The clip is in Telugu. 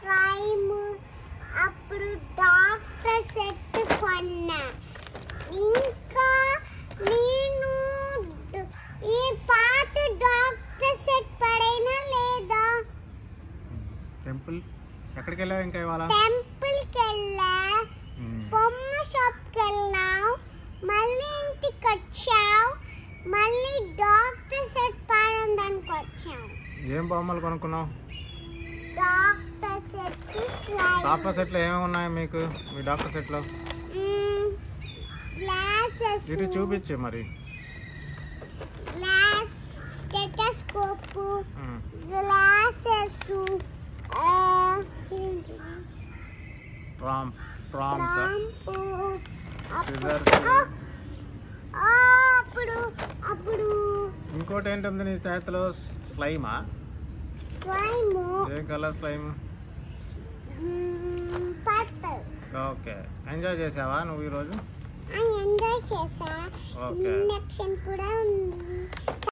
స్లైమ్ అప్పుడు డాక్టర్ సెట్ కొన్నా ఇంకా నేను డ- ఈ పాత డాక్టర్ సెట్ పడైనా లేదా టెంపుల్ ఎక్కడికి వెళ్ళావు ఇంకా ఇవాళ టెంపుల్కి వెళ్ళా ఉమ్. బొమ్మ షాప్కి వెళ్ళావు మళ్ళీ ఇంటికి వచ్చావు మళ్ళీ డాక్టర్ సెట్ పాడడానికి వచ్చావు ఏం బొమ్మలు కొనుక్కున్నావు డాక్టర్ సెట్ స్లైమ్ డాక్టర్ సెట్లో ఏమేమి ఉన్నాయి మీకు మీ డాక్టర్ సెట్లో గ్లాసెస్ ఇటు చూపించు మరి గ్లాస్ స్టెటస్కోప్ ఉమ్. గ్లాసెస్ ట్రామ్ ట్రామ్స్ ట్రంప్ Scissors. అప్పుడు అప్పుడు ఇంకోటి ఏంటుంది నీ చేతిలో స్లైమా స్లైమ్ ఏ colour slime purple okay enjoy చేసావా నువ్వు ఈరోజు ఎంజాయ్ చేసా Okay. ఇంజక్షన్ కూడా ఉంది